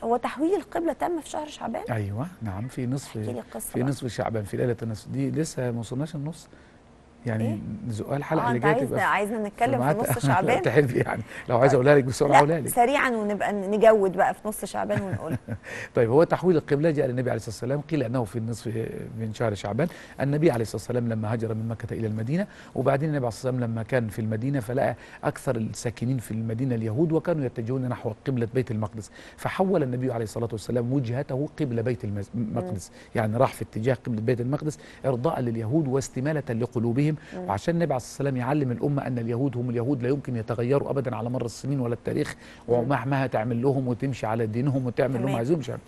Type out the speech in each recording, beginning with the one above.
هو تحويل القبله تم في شهر شعبان ايوه نعم في نصف احكي لي القصه في بقى. نصف شعبان في ليله النصف دي لسه ما وصلناش النص يعني إيه؟ نزقها الحلقه اه اللي انت جايه عايز تبقى عايزنا نتكلم في معاك- نص شعبان تحب يعني لو عايز اقولها لك بسرعه اقولها لا لك سريعا ونبقى نجود بقى في نص شعبان ونقول طيب هو تحويل القبلة جاء للنبي عليه الصلاة والسلام قيل أنه في النصف من شهر شعبان النبي عليه الصلاة والسلام لما هاجر من مكة إلى المدينة وبعدين النبي عليه الصلاة والسلام لما كان في المدينة فلقى أكثر الساكنين في المدينة اليهود وكانوا يتجهون نحو قبلة بيت المقدس فحول النبي عليه الصلاة والسلام وجهته قبل بيت المز- المقدس يعني راح في اتجاه قبلة بيت المقدس إرضاء لليهود واستمالة لقلوبهم وعشان النبي عليه الصلاة والسلام يعلم الأمة أن اليهود هم اليهود لا يمكن يتغيروا أبدا على مر السنين ولا التاريخ ومهما تعمل لهم وتمشي على دينهم وتعمل اللي هم تمام. عايزينهم مش عارف.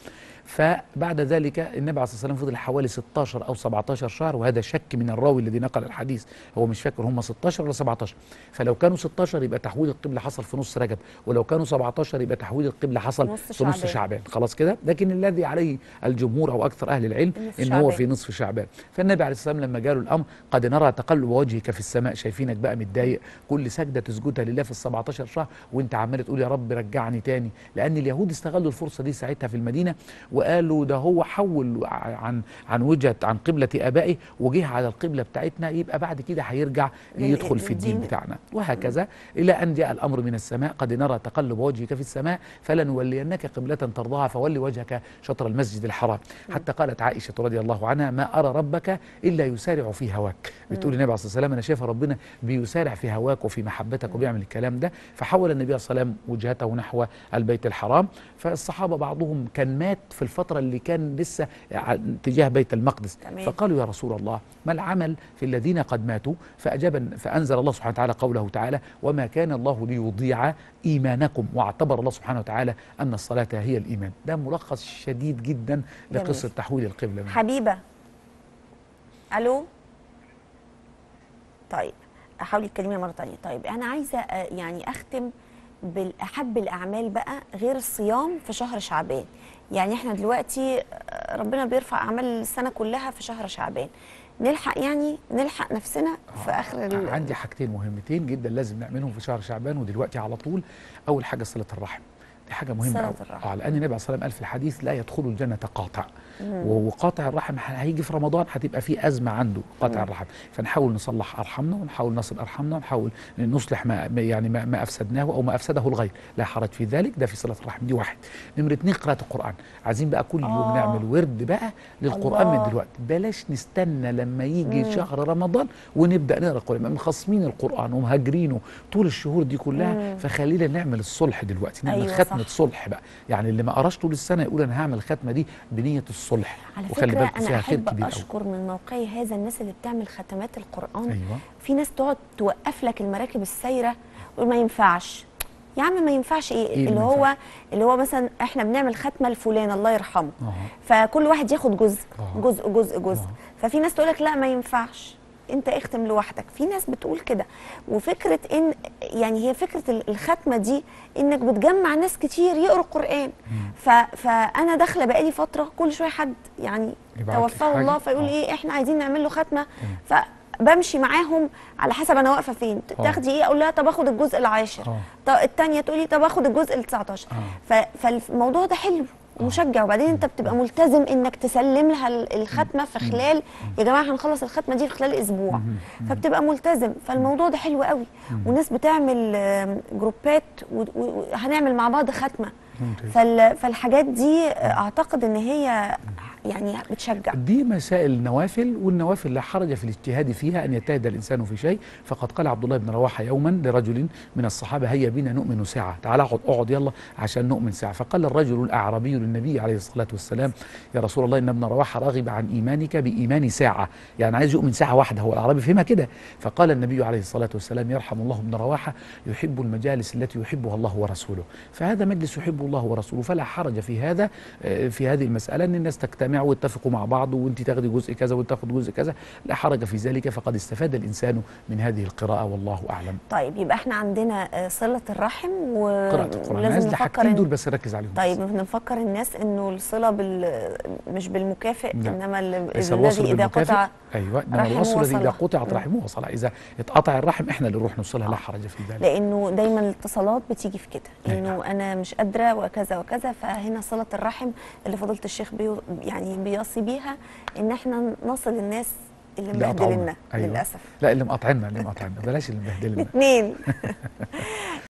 فبعد ذلك النبي عليه الصلاه والسلام فضل حوالي 16 او 17 شهر وهذا شك من الراوي الذي نقل الحديث هو مش فاكر هم 16 ولا 17 فلو كانوا 16 يبقى تحويل القبله حصل في نص رجب ولو كانوا 17 يبقى تحويل القبله حصل نص في نص شعبان. شعبان خلاص كده لكن الذي عليه الجمهور او اكثر اهل العلم إنه في ان هو شعبان. في نصف شعبان فالنبي عليه الصلاه والسلام لما جاله الامر قد نرى تقلب وجهك في السماء شايفينك بقى متضايق كل سجده تسجدها لله في ال 17 شهر وانت عمال تقول يا رب رجعني تاني لان اليهود استغلوا الفرصه دي ساعتها في المدينه وقالوا ده هو حول عن عن وجهه عن قبله ابائه وجه على القبله بتاعتنا يبقى بعد كده هيرجع لل- يدخل في الدين للدين. بتاعنا وهكذا الى ان جاء الامر من السماء قد نرى تقلب وجهك في السماء فلنولينك قبله ترضاها فول وجهك شطر المسجد الحرام حتى قالت عائشه رضي الله عنها ما ارى ربك الا يسارع في هواك بتقول النبي عليه الصلاه والسلام انا شايفه ربنا بيسارع في هواك وفي محبتك وبيعمل الكلام ده فحول النبي صلى الله عليه وسلم وجهته نحو البيت الحرام فالصحابه بعضهم كان مات في الفتره اللي كان لسه ع- تجاه بيت المقدس تمام. فقالوا يا رسول الله ما العمل في الذين قد ماتوا فأجاب فأنزل الله سبحانه وتعالى قوله تعالى وما كان الله ليضيع إيمانكم واعتبر الله سبحانه وتعالى أن الصلاة هي الإيمان ده ملخص شديد جدا جميل. لقصة تحويل القبلة حبيبه الو طيب احاول تكلمينا مره تانية طيب انا عايزه آه، يعني اختم بالاحب الاعمال بقى غير الصيام في شهر شعبان يعني احنا دلوقتي آه، ربنا بيرفع اعمال السنه كلها في شهر شعبان نلحق يعني نلحق نفسنا في اخر ال... عندي حاجتين مهمتين جدا لازم نعملهم في شهر شعبان ودلوقتي على طول أول حاجة صلة الرحم دي حاجة مهمة صلة أوي. الرحم. آه لأن النبي عليه الصلاة والسلام قال في الحديث لا يدخل الجنة قاطع وقاطع الرحم ح- هيجي في رمضان هتبقى في أزمة عنده قاطع الرحم فنحاول نصلح أرحامنا ونحاول نصل أرحامنا ونحاول نصلح ما ما- يعني ما, ما أفسدناه أو ما أفسده الغير لا حرج في ذلك ده في صلة الرحم دي واحد نمرة اتنين قراءة القرآن عايزين بقى كل يوم آه. نعمل ورد بقى للقرآن الله. من دلوقتي بلاش نستنى لما يجي شهر رمضان ونبدأ نقرأ القرآن يبقى مخصمين القرآن ومهاجرينه طول الشهور دي كلها فخلينا نعمل الصلح دلوقتي نعمل أيوة ختمة صح. صلح بقى يعني اللي ما قراش طول السنة يقول أنا هعمل الختمة دي بنية الصلح على وخلي فكره بالكم انا فيها خير احب كبير قوي اشكر من موقعي هذا الناس اللي بتعمل ختمات القران أيوة في ناس تقعد توقف لك المراكب السايره وما ما ينفعش يا عم ما ينفعش ايه, إيه اللي اللي ما هو ينفعش؟ اللي هو مثلا احنا بنعمل ختمه لفلان الله يرحمه آه. فكل واحد ياخد جزء آه. جزء جزء جزء آه. ففي ناس تقول لك لا ما ينفعش انت اختم لوحدك في ناس بتقول كده وفكره ان يعني هي فكره ال- الختمه دي انك بتجمع ناس كتير يقروا القران ف فانا داخله بقالي فتره كل شويه حد يعني يبعت لك توفاه حاجة. الله فيقول آه. ايه احنا عايزين نعمل له ختمه فبمشي معاهم على حسب انا واقفه فين آه. تاخدي ايه اقول لها طب اخد الجزء العاشر آه. طب الثانيه تقولي طب اخد الجزء ال 19 آه. ف- فالموضوع ده حلو ومشجع وبعدين انت بتبقى ملتزم انك تسلم لها ال- الختمه في خلال يا جماعه هنخلص الختمه دي في خلال اسبوع فبتبقى ملتزم فالموضوع ده حلو قوي وناس بتعمل آم، جروبات و- و- وهنعمل مع بعض ختمه ممتاز. فال- فالحاجات دي اعتقد ان هي يعني بتشجع دي مسائل نوافل والنوافل لا حرج في الاجتهاد فيها ان يجتهد الانسان في شيء فقد قال عبد الله بن رواحه يوما لرجل من الصحابه هيا بنا نؤمن ساعه تعال اقعد اقعد يلا عشان نؤمن ساعه فقال الرجل الاعرابي للنبي عليه الصلاه والسلام يا رسول الله ان ابن رواحه راغب عن ايمانك بايمان ساعه يعني عايز يؤمن ساعه واحده هو الاعرابي فهمها كده فقال النبي عليه الصلاه والسلام يرحم الله ابن رواحه يحب المجالس التي يحبها الله ورسوله فهذا مجلس يحبه الله ورسوله فلا حرج في هذا آه، في هذه المساله ان الناس تجتمع يجتمعوا ويتفقوا مع بعض وانت تاخدي جزء كذا وانت تاخد جزء كذا لا حرج في ذلك فقد استفاد الانسان من هذه القراءه والله اعلم طيب يبقى احنا عندنا آه، صله الرحم و... قراءه القران ولازم عايز نفكر الحاجتين إن- دول بس ركز عليهم طيب نفكر الناس انه الصله بال مش بالمكافئ لا. انما ال- ليس الوصل الذي اذا بالمكافئ قطع ايوه انما رحم الوصل الذي اذا وصله. قطعت مم. رحمه وصل اذا اتقطع الرحم احنا اللي نروح نوصلها لا حرج في ذلك لانه دايما الاتصالات بتيجي في كده أي انه انا مش قادره وكذا وكذا فهنا صله الرحم اللي فضيله الشيخ بي يعني بيوصي بيها ان احنا نصل الناس اللي اللي قطعونا. مبهدلنا أيوة. للاسف لا اللي مقاطعنا اللي مقاطعنا بلاش اللي مبهدلنا الاثنين